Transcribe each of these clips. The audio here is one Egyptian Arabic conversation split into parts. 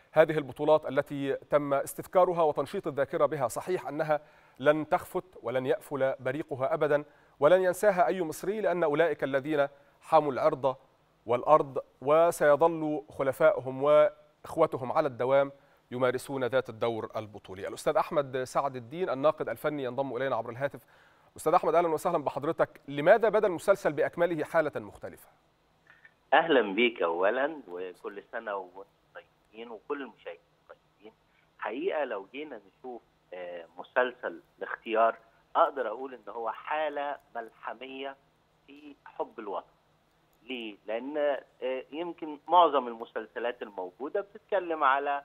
هذه البطولات التي تم استذكارها وتنشيط الذاكرة بها صحيح أنها لن تخفت ولن يأفل بريقها أبدا ولن ينساها أي مصري لأن أولئك الذين حاموا العرض والأرض وسيظل خلفائهم وإخوتهم على الدوام يمارسون ذات الدور البطولي الأستاذ أحمد سعد الدين الناقد الفني ينضم إلينا عبر الهاتف أستاذ أحمد أهلا وسهلا بحضرتك لماذا بدا المسلسل بأكمله حالة مختلفة؟ اهلا بيك اولا وكل سنه وانتم طيبين وكل المشاهدين طيبين حقيقه لو جينا نشوف مسلسل الاختيار اقدر اقول ان هو حاله ملحميه في حب الوطن ليه لان يمكن معظم المسلسلات الموجوده بتتكلم على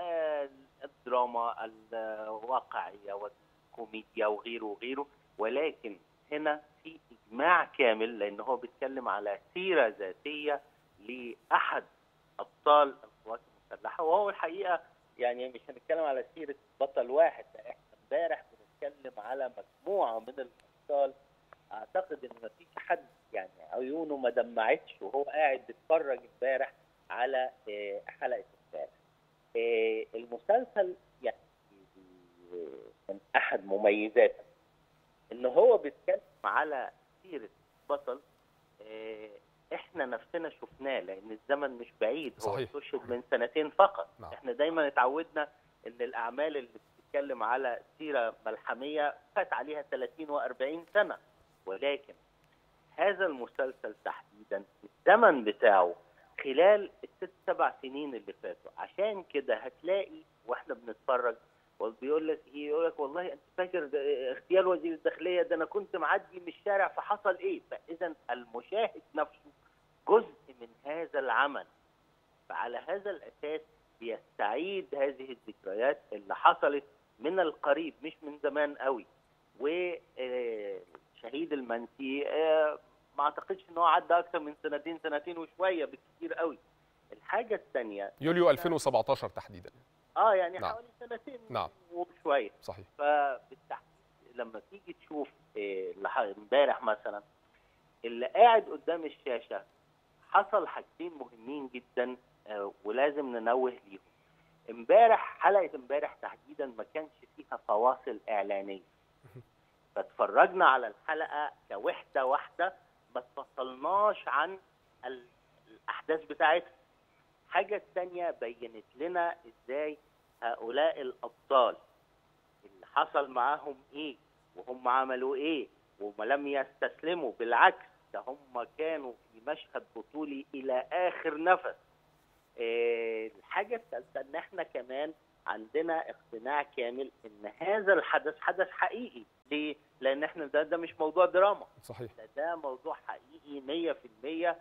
الدراما الواقعيه والكوميديا وغيره وغيره ولكن هنا في اجماع كامل لان هو بيتكلم على سيره ذاتيه لاحد ابطال القوات المسلحه وهو الحقيقه يعني مش هنتكلم على سيره بطل واحد ده احنا امبارح بنتكلم على مجموعه من الابطال اعتقد ان مفيش حد يعني عيونه ما دمعتش وهو قاعد بيتفرج امبارح على حلقه امبارح المسلسل يعني من احد مميزاته ان هو بيتكلم على سيره بطل احنا نفسنا شفناه لان الزمن مش بعيد هو صحيح. استشهد من سنتين فقط نعم. احنا دايما اتعودنا ان الاعمال اللي بتتكلم على سيره ملحميه فات عليها 30 و40 سنه ولكن هذا المسلسل تحديدا الزمن بتاعه خلال الست سبع سنين اللي فاتوا عشان كده هتلاقي واحنا بنتفرج وبيقول لك ايه يقول لك والله انت فاكر اغتيال وزير الداخليه ده انا كنت معدي من الشارع فحصل ايه فاذا المشاهد نفسه جزء من هذا العمل فعلى هذا الاساس بيستعيد هذه الذكريات اللي حصلت من القريب مش من زمان قوي وشهيد المنسي ما اعتقدش ان هو عدى اكثر من سنتين سنتين وشويه بالكثير قوي الحاجه الثانيه يوليو 2017 تحديدا اه يعني نعم. حوالي سنتين نعم. وشويه صحيح فبالتحديد لما تيجي تشوف إيه اللي ح- امبارح مثلا اللي قاعد قدام الشاشه حصل حاجتين مهمين جدا آه، ولازم ننوه ليهم امبارح حلقه امبارح تحديدا ما كانش فيها فواصل اعلانيه فاتفرجنا على الحلقه كوحده واحده ما اتفصلناش عن ال- الاحداث بتاعتها الحاجه الثانيه بينت لنا ازاي هؤلاء الابطال اللي حصل معاهم ايه وهم عملوا ايه وما لم يستسلموا بالعكس ده هم كانوا في مشهد بطولي الى اخر نفس إيه الحاجه الثالثه ان احنا كمان عندنا اقتناع كامل ان هذا الحدث حدث حقيقي ليه؟ لان احنا ده ده مش موضوع دراما صحيح ده ده موضوع حقيقي 100%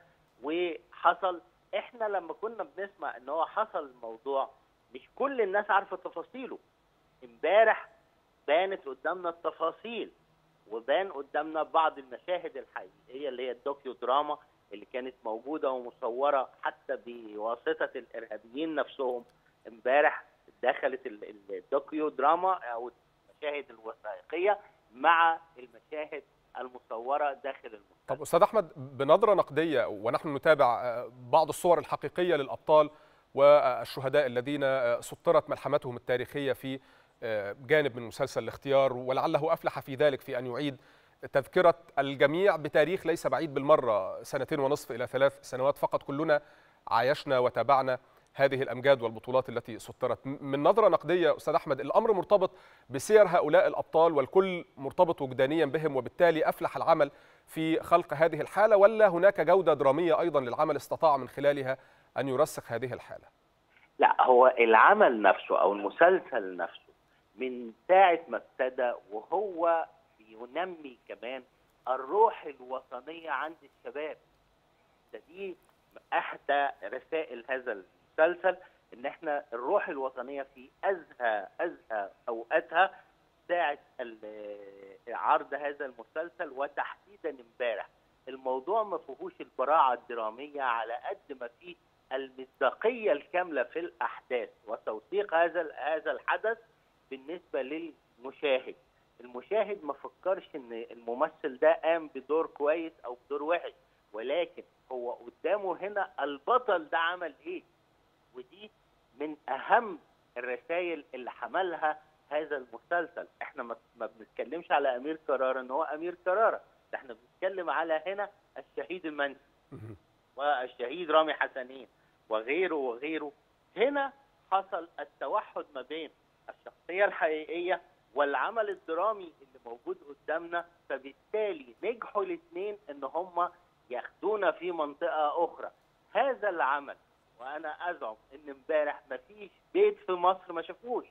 وحصل احنا لما كنا بنسمع ان هو حصل الموضوع مش كل الناس عارفه تفاصيله امبارح بانت قدامنا التفاصيل وبان قدامنا بعض المشاهد الحقيقيه اللي هي الدوكيو دراما اللي كانت موجوده ومصوره حتى بواسطه الارهابيين نفسهم امبارح دخلت ال- ال- الدوكيو دراما او المشاهد الوثائقيه مع المشاهد المصوره داخل المسلسل طب استاذ احمد بنظره نقديه ونحن نتابع آه، بعض الصور الحقيقيه للابطال والشهداء الذين آه، سطرت ملحمتهم التاريخيه في آه، جانب من مسلسل الاختيار ولعله افلح في ذلك في ان يعيد تذكره الجميع بتاريخ ليس بعيد بالمره سنتين ونصف الى ثلاث سنوات فقط كلنا عايشنا وتابعنا هذه الامجاد والبطولات التي سطرت م- من نظره نقديه استاذ احمد الامر مرتبط بسير هؤلاء الابطال والكل مرتبط وجدانيا بهم وبالتالي افلح العمل في خلق هذه الحاله ولا هناك جوده دراميه ايضا للعمل استطاع من خلالها ان يرسخ هذه الحاله لا هو العمل نفسه او المسلسل نفسه من ساعه ما ابتدى وهو بينمي كمان الروح الوطنيه عند الشباب ده دي احدى رسائل هذا المسلسل ان احنا الروح الوطنيه في ازهى ازهى اوقاتها ساعه ال- عرض هذا المسلسل وتحديدا امبارح الموضوع ما فيهوش البراعه الدراميه على قد ما فيه المصداقيه الكامله في الاحداث وتوثيق هذا هذا الحدث بالنسبه للمشاهد المشاهد ما فكرش ان الممثل ده قام بدور كويس او بدور وحش ولكن هو قدامه هنا البطل ده عمل ايه ودي من من اهم الرسائل اللي حملها هذا المسلسل احنا ما بنتكلمش على امير كرارة ان هو امير كرارة ده احنا بنتكلم على هنا الشهيد المنسي والشهيد رامي حسنين وغيره وغيره هنا حصل التوحد ما بين الشخصية الحقيقية والعمل الدرامي اللي موجود قدامنا فبالتالي نجحوا الاثنين ان هم ياخدونا في منطقة اخرى هذا العمل وانا ازعم ان امبارح مفيش بيت في مصر ما شافوش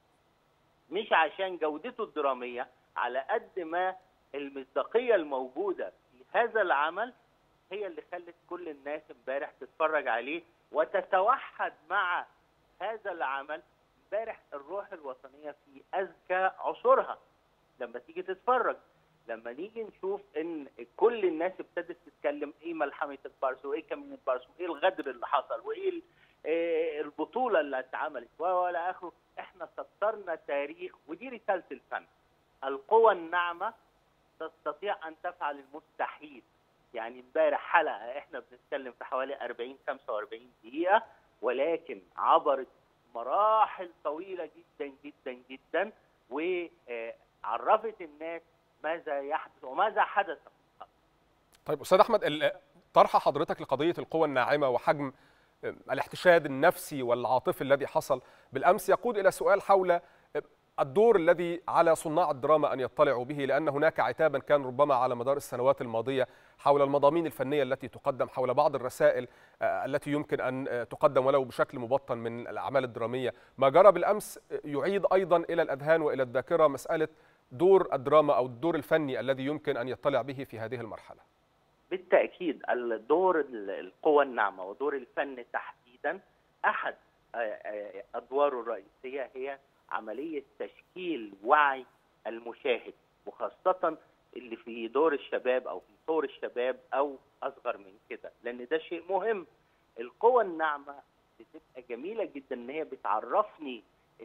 مش عشان جودته الدرامية على قد ما المصداقية الموجودة في هذا العمل هي اللي خلت كل الناس امبارح تتفرج عليه وتتوحد مع هذا العمل امبارح الروح الوطنيه في اذكى عصورها لما تيجي تتفرج لما نيجي نشوف ان كل الناس ابتدت تتكلم ايه ملحمه البارس وايه كمين البارس وايه الغدر اللي حصل وايه البطوله اللي اتعملت ولا اخره احنا سطرنا تاريخ ودي رساله الفن القوى الناعمه تستطيع ان تفعل المستحيل يعني امبارح حلقه احنا بنتكلم في حوالي 40 45 دقيقه ولكن عبرت مراحل طويله جدا جدا جدا وعرفت الناس ماذا يحدث وماذا حدث طيب استاذ احمد طرح حضرتك لقضيه القوى الناعمه وحجم الاحتشاد النفسي والعاطفي الذي حصل بالامس يقود الى سؤال حول الدور الذي على صناع الدراما ان يطلعوا به لان هناك عتابا كان ربما على مدار السنوات الماضيه حول المضامين الفنيه التي تقدم حول بعض الرسائل التي يمكن ان تقدم ولو بشكل مبطن من الاعمال الدراميه ما جرى بالامس يعيد ايضا الى الاذهان والى الذاكره مساله دور الدراما او الدور الفني الذي يمكن ان يطلع به في هذه المرحله بالتاكيد الدور القوى الناعمه ودور الفن تحديدا احد ادواره الرئيسيه هي عمليه تشكيل وعي المشاهد وخاصه اللي في دور الشباب او في طور الشباب او اصغر من كده لان ده شيء مهم القوى الناعمه بتبقى جميله جدا ان هي بتعرفني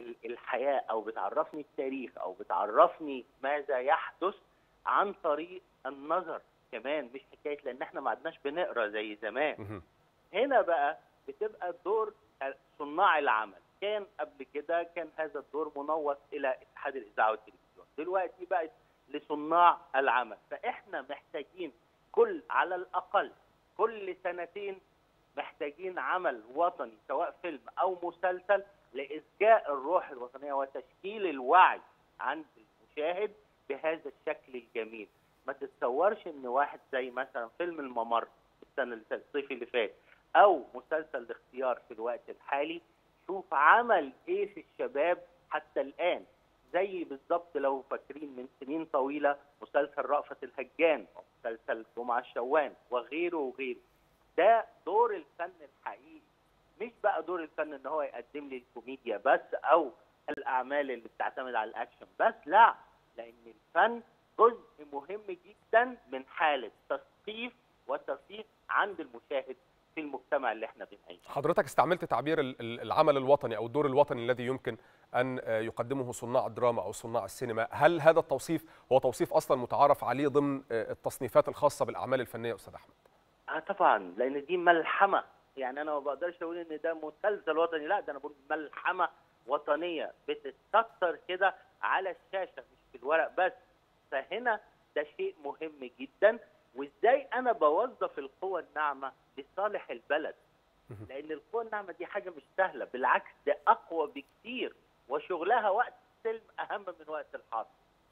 الحياه او بتعرفني التاريخ او بتعرفني ماذا يحدث عن طريق النظر كمان مش حكايه لان احنا ما عدناش بنقرا زي زمان هنا بقى بتبقى دور صناع العمل كان قبل كده كان هذا الدور منوط الى اتحاد الاذاعه والتلفزيون دلوقتي بقت لصناع العمل فاحنا محتاجين كل على الاقل كل سنتين محتاجين عمل وطني سواء فيلم او مسلسل لاسجاء الروح الوطنيه وتشكيل الوعي عند المشاهد بهذا الشكل الجميل ما تتصورش ان واحد زي مثلا فيلم الممر السنه الصيف اللي فات او مسلسل الاختيار في الوقت الحالي شوف عمل ايه في الشباب حتى الان زي بالظبط لو فاكرين من سنين طويله مسلسل رأفت الهجان ومسلسل جمعه الشوان وغيره وغيره ده دور الفن الحقيقي مش بقى دور الفن ان هو يقدم لي الكوميديا بس او الاعمال اللي بتعتمد على الاكشن بس لا لان الفن جزء مهم جدا من حاله تثقيف وترفيه عند المشاهد في المجتمع اللي احنا بنعيشه حضرتك استعملت تعبير العمل الوطني او الدور الوطني الذي يمكن ان يقدمه صناع الدراما او صناع السينما هل هذا التوصيف هو توصيف اصلا متعارف عليه ضمن التصنيفات الخاصه بالاعمال الفنيه استاذ احمد اه طبعا لان دي ملحمه يعني انا ما بقدرش اقول ان ده مسلسل وطني لا ده انا بقول ملحمه وطنيه بتتستر كده على الشاشه مش في الورق بس فهنا ده شيء مهم جدا وازاي انا بوظف القوى الناعمه لصالح البلد لان القوى الناعمه دي حاجه مش سهله بالعكس ده اقوى بكتير وشغلها وقت السلم اهم من وقت الحرب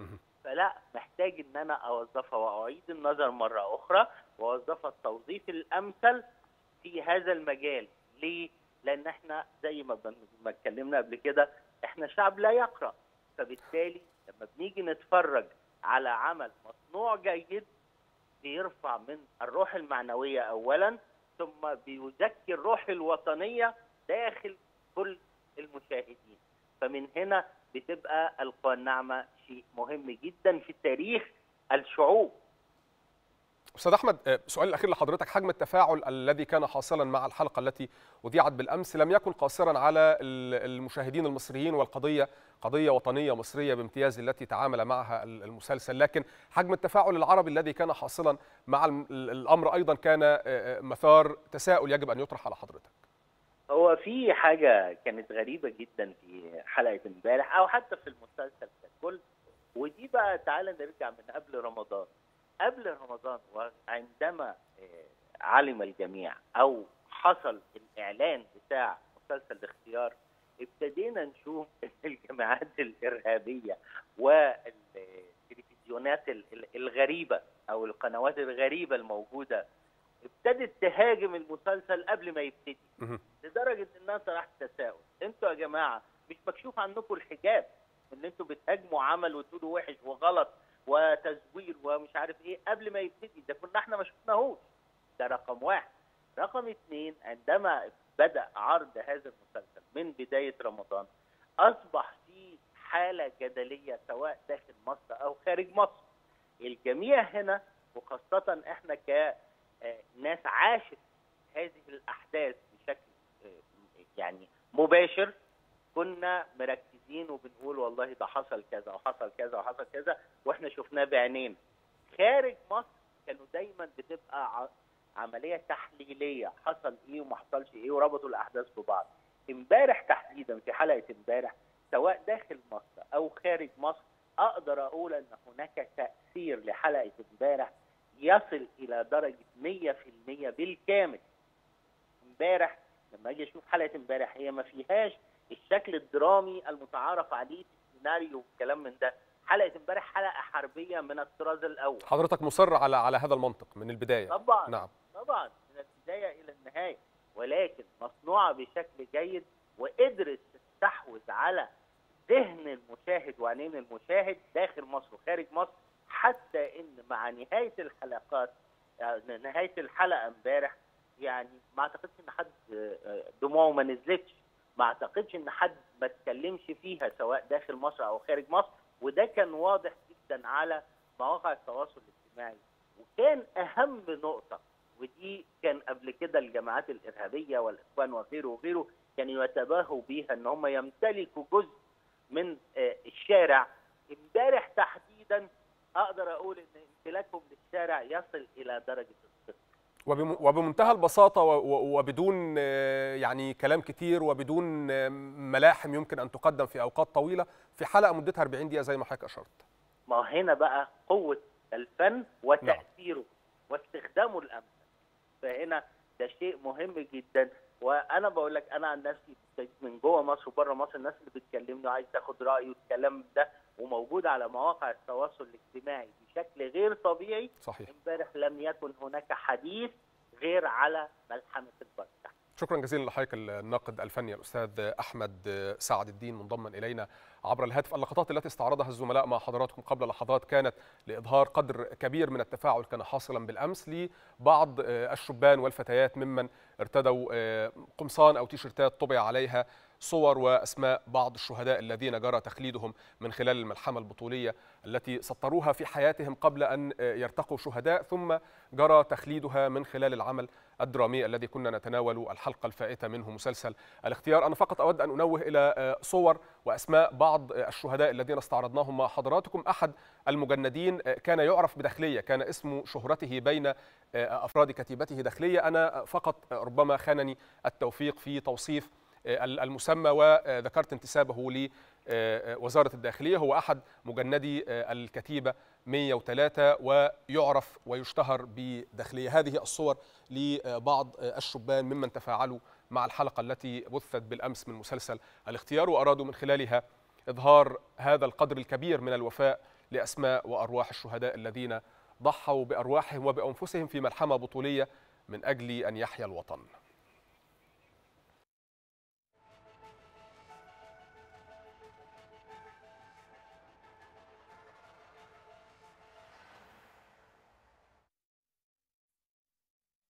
فلا محتاج ان انا اوظفها واعيد النظر مره اخرى واوظفها التوظيف الامثل في هذا المجال ليه لان احنا زي ما ما اتكلمنا قبل كده احنا شعب لا يقرا فبالتالي لما بنيجي نتفرج على عمل مصنوع جيد بيرفع من الروح المعنويه اولا ثم بيزكي الروح الوطنيه داخل كل المشاهدين فمن هنا بتبقى القوى الناعمه شيء مهم جدا في تاريخ الشعوب استاذ احمد سؤال الاخير لحضرتك حجم التفاعل الذي كان حاصلا مع الحلقه التي اذيعت بالامس لم يكن قاصرا على المشاهدين المصريين والقضيه قضيه وطنيه مصريه بامتياز التي تعامل معها المسلسل لكن حجم التفاعل العربي الذي كان حاصلا مع الامر ايضا كان مثار تساؤل يجب ان يطرح على حضرتك هو في حاجة كانت غريبة جدا في حلقة امبارح أو حتى في المسلسل ككل ودي بقى تعالى نرجع من قبل رمضان قبل رمضان وعندما علم الجميع أو حصل الإعلان بتاع مسلسل الاختيار ابتدينا نشوف ان الجماعات الارهابيه والتلفزيونات الغريبه او القنوات الغريبه الموجوده ابتدت تهاجم المسلسل قبل ما يبتدي لدرجه الناس راحت تساؤل انتوا يا جماعه مش مكشوف عنكم الحجاب ان انتوا بتهاجموا عمل وتقولوا وحش وغلط وتزوير ومش عارف ايه قبل ما يبتدي ده كنا احنا ما شفناهوش ده رقم واحد رقم اثنين عندما بدأ عرض هذا المسلسل من بداية رمضان أصبح في حالة جدلية سواء داخل مصر أو خارج مصر الجميع هنا وخاصة احنا كناس عاشت هذه الأحداث بشكل يعني مباشر كنا مركزين وبنقول والله ده حصل كذا وحصل كذا وحصل كذا واحنا شفناه بعينينا خارج مصر كانوا دايما بتبقى عمليه تحليليه حصل ايه وما حصلش ايه وربطوا الاحداث ببعض امبارح تحديدا في حلقه امبارح سواء داخل مصر او خارج مصر اقدر اقول ان هناك تاثير لحلقه امبارح يصل الى درجه 100% بالكامل امبارح لما اجي اشوف حلقه امبارح هي ما فيهاش الشكل الدرامي المتعارف عليه في السيناريو والكلام من ده حلقه امبارح حلقه حربيه من الطراز الاول حضرتك مصر على على هذا المنطق من البدايه طبعا نعم طبعا من البدايه الى النهايه ولكن مصنوعه بشكل جيد وقدرت تستحوذ على ذهن المشاهد وعينين المشاهد داخل مصر وخارج مصر حتى ان مع نهايه الحلقات نهايه الحلقه امبارح يعني ما اعتقدش ان حد دموعه ما نزلتش ما اعتقدش ان حد ما اتكلمش فيها سواء داخل مصر او خارج مصر وده كان واضح جدا على مواقع التواصل الاجتماعي وكان اهم نقطه ودي كان قبل كده الجماعات الارهابيه والاخوان وغيره وغيره كانوا يتباهوا بيها ان هم يمتلكوا جزء من الشارع امبارح تحديدا اقدر اقول ان امتلاكهم للشارع يصل الى درجه الصفر وبمنتهى البساطة وبدون يعني كلام كتير وبدون ملاحم يمكن أن تقدم في أوقات طويلة في حلقة مدتها 40 دقيقة زي ما حضرتك أشرت ما هنا بقى قوة الفن وتأثيره نعم. واستخدامه الأمثل فهنا ده شيء مهم جدا وانا بقول لك انا عن نفسي من جوه مصر وبره مصر الناس اللي بتكلمني وعايز تاخد رايي والكلام ده وموجود على مواقع التواصل الاجتماعي بشكل غير طبيعي صحيح امبارح لم يكن هناك حديث غير على ملحمه البركه شكرا جزيلا لحضرتك الناقد الفني الاستاذ احمد سعد الدين منضما الينا عبر الهاتف اللقطات التي استعرضها الزملاء مع حضراتكم قبل لحظات كانت لاظهار قدر كبير من التفاعل كان حاصلا بالامس لبعض الشبان والفتيات ممن ارتدوا قمصان او تيشرتات طبع عليها صور واسماء بعض الشهداء الذين جرى تخليدهم من خلال الملحمه البطوليه التي سطروها في حياتهم قبل ان يرتقوا شهداء ثم جرى تخليدها من خلال العمل الدرامي الذي كنا نتناول الحلقه الفائته منه مسلسل الاختيار انا فقط اود ان انوه الى صور واسماء بعض الشهداء الذين استعرضناهم مع حضراتكم احد المجندين كان يعرف بداخليه كان اسم شهرته بين افراد كتيبته داخليه انا فقط ربما خانني التوفيق في توصيف المسمى وذكرت انتسابه لوزارة الداخلية هو أحد مجندي الكتيبة 103 ويعرف ويشتهر بداخلية هذه الصور لبعض الشبان ممن تفاعلوا مع الحلقة التي بثت بالأمس من مسلسل الاختيار وأرادوا من خلالها إظهار هذا القدر الكبير من الوفاء لأسماء وأرواح الشهداء الذين ضحوا بأرواحهم وبأنفسهم في ملحمة بطولية من أجل أن يحيا الوطن